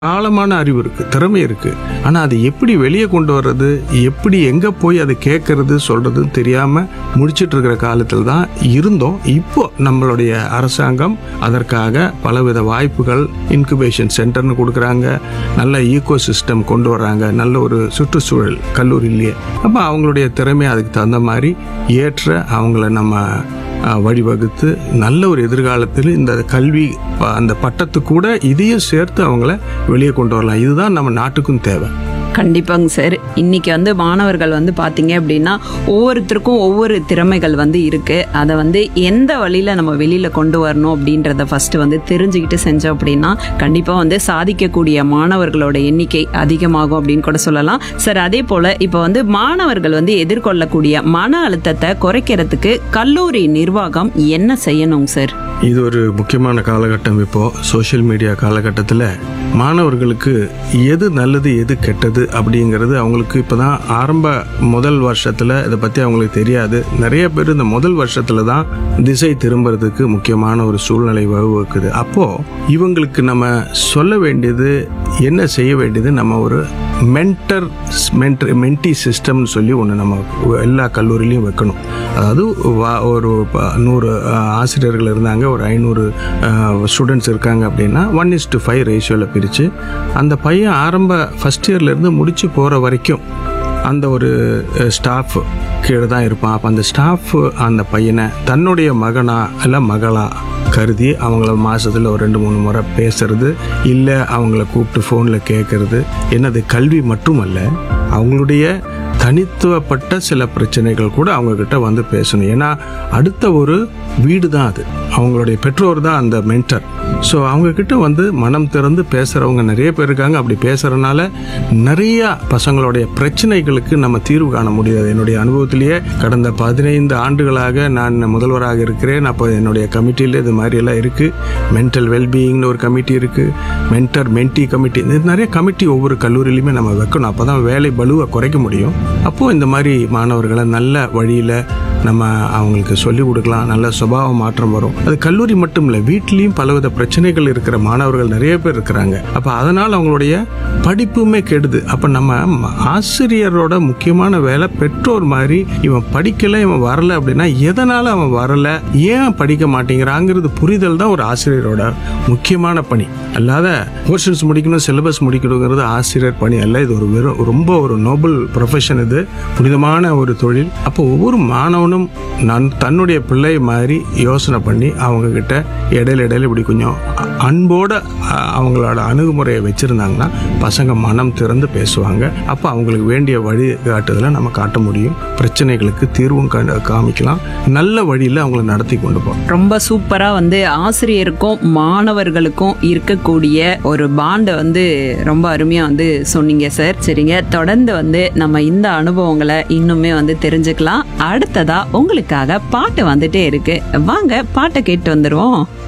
ஆழமான அறிவு இருக்கு திறமை இருக்கு ஆனா அதை எப்படி வெளியே கொண்டு வர்றது எப்படி எங்க போய் அதை கேட்கறது சொல்றதுன்னு தெரியாம முடிச்சிட்டு இருக்கிற காலத்தில் தான் இருந்தோம் இப்போ நம்மளுடைய அரசாங்கம் அதற்காக பலவித வாய்ப்புகள் இன்குபேஷன் சென்டர்னு கொடுக்குறாங்க நல்ல ஈகோ சிஸ்டம் கொண்டு வர்றாங்க நல்ல ஒரு சுற்றுச்சூழல் கல்லூரியிலேயே அப்போ அவங்களுடைய திறமை அதுக்கு தகுந்த மாதிரி ஏற்ற அவங்கள நம்ம அஹ், வழிவகுத்து நல்ல ஒரு எதிர்காலத்தில் இந்த கல்வி ப- அந்த பட்டத்து கூட இதையும் சேர்த்து அவங்கள வெளியே கொண்டு வரலாம் இதுதான் நம்ம நாட்டுக்கும் தேவை கண்டிப்பாங்க சார் இன்னைக்கு வந்து மாணவர்கள் வந்து பாத்தீங்க அப்படின்னா ஒவ்வொருத்தருக்கும் ஒவ்வொரு திறமைகள் வந்து இருக்கு அதை வந்து எந்த வழியில நம்ம வெளியில கொண்டு வரணும் அப்படின்றத ஃபர்ஸ்ட் வந்து தெரிஞ்சுக்கிட்டு செஞ்சோம் அப்படின்னா கண்டிப்பா வந்து சாதிக்கக்கூடிய மாணவர்களோட எண்ணிக்கை அதிகமாகும் அப்படின்னு கூட சொல்லலாம் சார் அதே போல இப்போ வந்து மாணவர்கள் வந்து எதிர்கொள்ளக்கூடிய மன அழுத்தத்தை குறைக்கிறதுக்கு கல்லூரி நிர்வாகம் என்ன செய்யணும் சார் இது ஒரு முக்கியமான காலகட்டம் இப்போ சோஷியல் மீடியா காலகட்டத்தில் மாணவர்களுக்கு எது நல்லது எது கெட்டது அப்படிங்கிறது அவங்களுக்கு இப்போதான் ஆரம்ப முதல் வருஷத்தில் இதை பற்றி அவங்களுக்கு தெரியாது நிறைய பேர் இந்த முதல் வருஷத்தில் தான் திசை திரும்புறதுக்கு முக்கியமான ஒரு சூழ்நிலை வகுக்குது அப்போது இவங்களுக்கு நம்ம சொல்ல வேண்டியது என்ன செய்ய வேண்டியது நம்ம ஒரு மென்டர் மென்டர் மென்டி சிஸ்டம்னு சொல்லி ஒன்று நம்ம எல்லா கல்லூரிலையும் வைக்கணும் அதாவது வா- ஒரு ப- நூறு அஹ், ஆசிரியர்கள் இருந்தாங்க ஒரு ஐநூறு ஸ்டூடெண்ட்ஸ் இருக்காங்க அப்படின்னா ஒன் இஸ் டு ஃபைவ் ரேஷியோவில் பிரித்து அந்த பையன் ஆரம்ப ஃபஸ்ட் இயர்லேருந்து முடிச்சு போகிற வரைக்கும் அந்த ஒரு ஸ்டாஃப் கீழே தான் இருப்பான் அப்போ அந்த ஸ்டாஃப் அந்த பையனை தன்னுடைய மகனா இல்லை மகளா கருதி அவங்கள மாசத்துல ஒரு ரெண்டு மூணு முறை பேசுறது இல்லை அவங்கள கூப்பிட்டு ஃபோனில் கேட்கறது என்னது கல்வி மட்டுமல்ல அவங்களுடைய தனித்துவப்பட்ட சில பிரச்சனைகள் கூட அவங்க கிட்ட வந்து பேசணும் ஏன்னா அடுத்த ஒரு வீடு தான் அது அவங்களுடைய பெற்றோர் தான் அந்த மென்டர் ஸோ அவங்க கிட்ட வந்து மனம் திறந்து பேசுறவங்க நிறைய பேர் இருக்காங்க அப்படி பேசுறதுனால நிறைய பசங்களுடைய பிரச்சனைகளுக்கு நம்ம தீர்வு காண முடியாது என்னுடைய அனுபவத்திலேயே கடந்த பதினைந்து ஆண்டுகளாக நான் முதல்வராக இருக்கிறேன் அப்போ என்னுடைய கமிட்டியில் இது மாதிரி எல்லாம் இருக்கு மென்டல் வெல்பீயிங்னு ஒரு கமிட்டி இருக்கு மென்டர் மென்டி கமிட்டி இது நிறைய கமிட்டி ஒவ்வொரு கல்லூரியிலுமே நம்ம வைக்கணும் அப்போ தான் வேலை பலுவை குறைக்க முடியும் அப்போது இந்த மாதிரி மாணவர்களை நல்ல வழியில் நம்ம அவங்களுக்கு சொல்லிக் கொடுக்கலாம் நல்ல சுபாவ மாற்றம் வரும் அது கல்லூரி மட்டும் இல்லை வீட்லேயும் பலவித பிரச்சனைகள் இருக்கிற மாணவர்கள் நிறைய பேர் இருக்கிறாங்க அப்போ அதனால் அவங்களுடைய படிப்புமே கெடுது அப்போ நம்ம ம- ஆசிரியரோட முக்கியமான வேலை பெற்றோர் மாதிரி இவன் படிக்கல இவன் வரல அப்படின்னா எதனால அவன் வரல ஏன் படிக்க மாட்டேங்கிறாங்கிறது புரிதல் தான் ஒரு ஆசிரியரோட முக்கியமான பணி அல்லாத போர்ஷன்ஸ் முடிக்கணும் சிலபஸ் முடிக்கணுங்கிறது ஆசிரியர் பணி அல்ல இது ஒரு வெறும் ரொம்ப ஒரு நோபல் ப்ரொஃபஷன் இது புனிதமான ஒரு தொழில் அப்போ ஒவ்வொரு மாணவனும் நான் தன்னுடைய பிள்ளை மாதிரி யோசனை பண்ணி அவங்க கிட்ட இடையில இடையில இப்படி கொஞ்சம் அ- அன்போட அ- அவங்களோட அணுகுமுறையை வச்சிருந்தாங்கன்னா பசங்க மனம் திறந்து பேசுவாங்க அப்போ அவங்களுக்கு வேண்டிய வழிகாட்டுதலை நம்ம காட்ட முடியும் பிரச்சனைகளுக்கு தீர்வும் கா- காமிக்கலாம் நல்ல வழியில் அவங்கள நடத்தி கொண்டு போகலாம் ரொம்ப சூப்பரா வந்து ஆசிரியருக்கும் மாணவர்களுக்கும் இருக்கக்கூடிய ஒரு பாண்டை வந்து ரொம்ப அருமையா வந்து சொன்னீங்க சார் சரிங்க தொடர்ந்து வந்து நம்ம இந்த அனுபவங்களை இன்னுமே வந்து தெரிஞ்சுக்கலாம் அடுத்ததா உங்களுக்காக பாட்டு வந்துட்டே இருக்கு வாங்க பாட்டை கேட்டு வந்துருவோம்